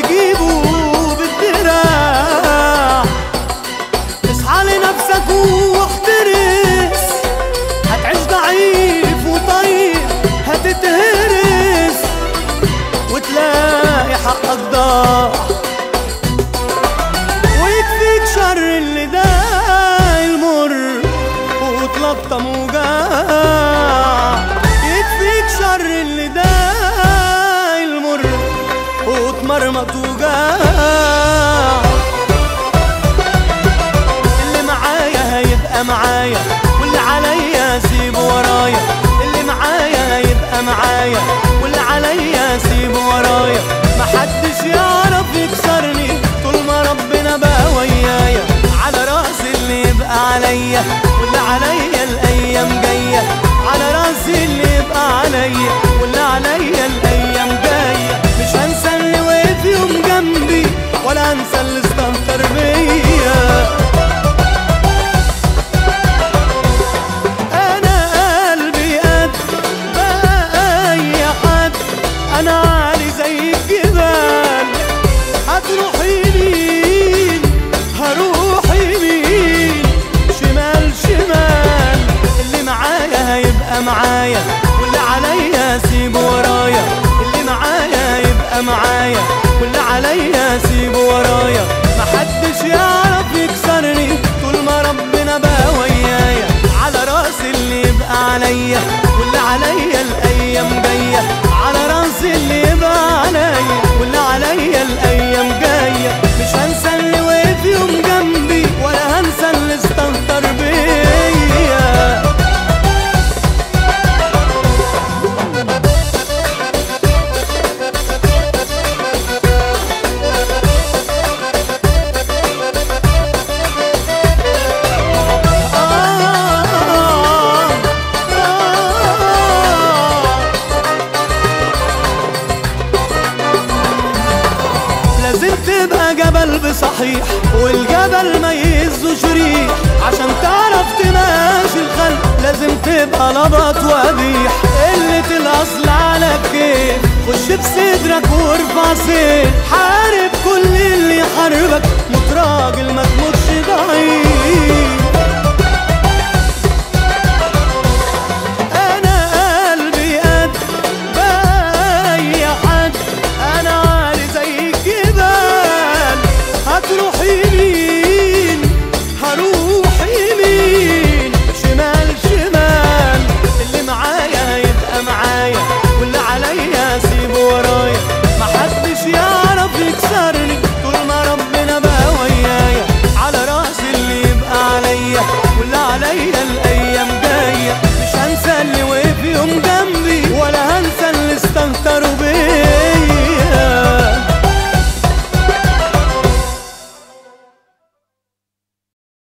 يجيبوا بالدراع اصحى لنفسك واحترس هتعيش ضعيف وطيب هتتهرس وتلاقي حقك ضاع ويكفيك شر اللي ده المر وتلطم وجاع يكفيك شر اللي ده المر وتمرمط وجاع اللي معايا هيبقى معايا واللي عليا سيبه ورايا اللي معايا هيبقى معايا واللي عليا سيبه ورايا محدش يعرف يكسرني طول ما ربنا بقى ويايا على راسي اللي يبقى عليا واللي عليا الايام جايه على راسي اللي يبقى عليا واللي عليا الايام جايه مش هنسى اللي وقف يوم جنبي ولا هنسى اللي استهتر بيا انا قلبي قد بقى اي حد انا عالي زي الجبال هتروح يمين هروح يمين شمال شمال اللي معايا هيبقى معايا واللي عليا سيبه ورايا اللي معايا هيبقى معايا واللي عليا سيبه ورايا محدش يعرف يكسرني طول ما ربنا بقى ويايا على راسي اللي يبقى عليا واللي عليا الايام جايه على راسي اللي يبقى عليا واللي عليا الايام جايه مش هنسى اللي وقف يوم جنبي ولا هنسى اللي استهتر بيا آه آه لازم تبقى جبل بصحيح والجبل ما يهزوش ريح عشان تعرف تماشي الخلق لازم تبقى لبط وقبيح قلة الأصل على كيف خش بصدرك وارفع سيف حارب كل اللي يحاربك موت راجل ما